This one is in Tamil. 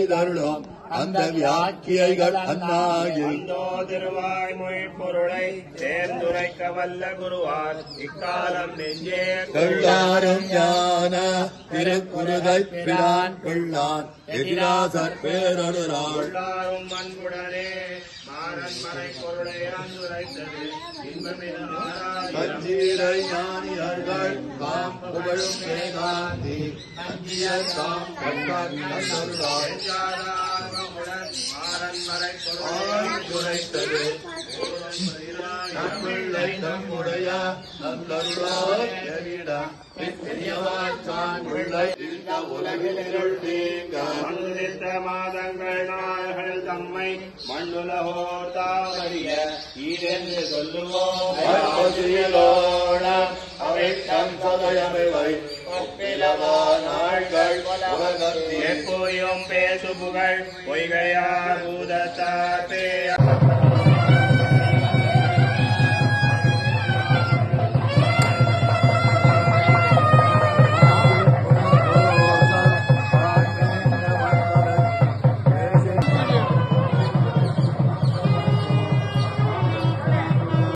செய்தருளும் அந்த வியாக்கியைகள் அந்நாயில் அந்தோ திருவாய்மொழி பொருளை சேர்ந்துரைக்க வல்ல குருவார் இக்காலம் நெஞ்சே கொள்ளாரும் ஞான திருக்குறுகை பிரான் கொள்ளான் எதிராசர் பேரொருளாள் உள்ளாரும் அன்புடனே மாறன் மறை பொருளை அந்துரைத்தது இன்பமில் ஆராயம் கஞ்சீரை ஞானியர்கள் தாம் புகழும் வேதாந்தி நஞ்சியர் தாம் கண்டான் நல்லருளாள் நெஞ்சாதாரமுடன் மாறன் மறை பொருளை ஆள் குறைத்தது நம்மிள்ளை நம்முடைய நல்லருளால் எவிட பெரியவாச்சான் பிள்ளை இந்த உலகில் இருள் நீங்க மண்ணுதித்த மாதங்கள் நாள்கள் தம்மை மண்ணுலகோர் தாமறிய ஈரென்று சொல்லுவோம் அற்புதியலோட அவைத்தம் சதயமிவை ஒப்பிலவா நாள்கள் உலகத்தில் எப்போயும் பேசு புகழ் பொய்கையார் பூதத்தார் பேய